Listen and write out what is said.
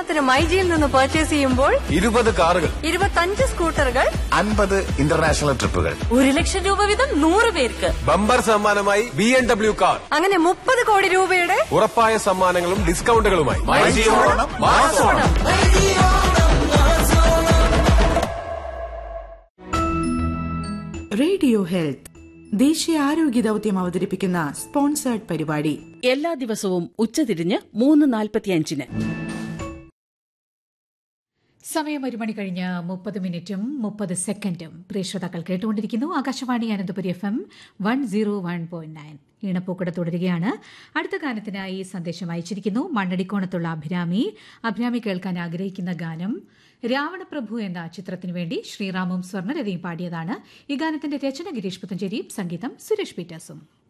ഉദാഹരണത്തിന് മൈജിയിൽ നിന്ന് പർച്ചേസ് ചെയ്യുമ്പോൾ ഇരുപത് കാറുകൾ ഇരുപത്തഞ്ച് സ്കൂട്ടറുകൾ അൻപത് ഇന്റർനാഷണൽ ട്രിപ്പുകൾ ഒരു ലക്ഷം രൂപ വീതം നൂറ് പേർക്ക് ബമ്പർ സമ്മാനമായി ബി എം ഡബ്ല്യു കാർ അങ്ങനെ മുപ്പത് കോടി രൂപയുടെ ഉറപ്പായ സമ്മാനങ്ങളും ഡിസ്കൗണ്ടുകളുമായി മാസോണം. റേഡിയോ ഹെൽത്ത് ദേശീയ ആരോഗ്യ ദൗത്യം അവതരിപ്പിക്കുന്ന സ്പോൺസേർഡ് പരിപാടി എല്ലാ ദിവസവും ഉച്ചതിരിഞ്ഞ് മൂന്ന് നാൽപ്പത്തിയഞ്ചിന് സമയം ഒരു മണി കഴിഞ്ഞ് മുപ്പത് മിനിറ്റും മുപ്പത് സെക്കൻഡും പ്രിയ ശ്രോതാക്കൾ കേട്ടുകൊണ്ടിരിക്കുന്നു Akashvani Ananthapuri F M one zero one point nine ഈണപ്പൂക്കട തുടരുകയാണ് അടുത്ത ഗാനത്തിനായി സന്ദേശം അയച്ചിരിക്കുന്നു മണ്ണടിക്കോണത്തുള്ള അഭിരാമി അഭിരാമി കേൾക്കാൻ ആഗ്രഹിക്കുന്ന ഗാനം രാവണപ്രഭു എന്ന ചിത്രത്തിനു വേണ്ടി ശ്രീറാമും സ്വർണ്ണരതിയും പാടിയതാണ് ഈ ഗാനത്തിന്റെ രചന ഗിരീഷ് പുത്തഞ്ചേരിയും സംഗീതം സുരേഷ് പീറ്റേഴ്സും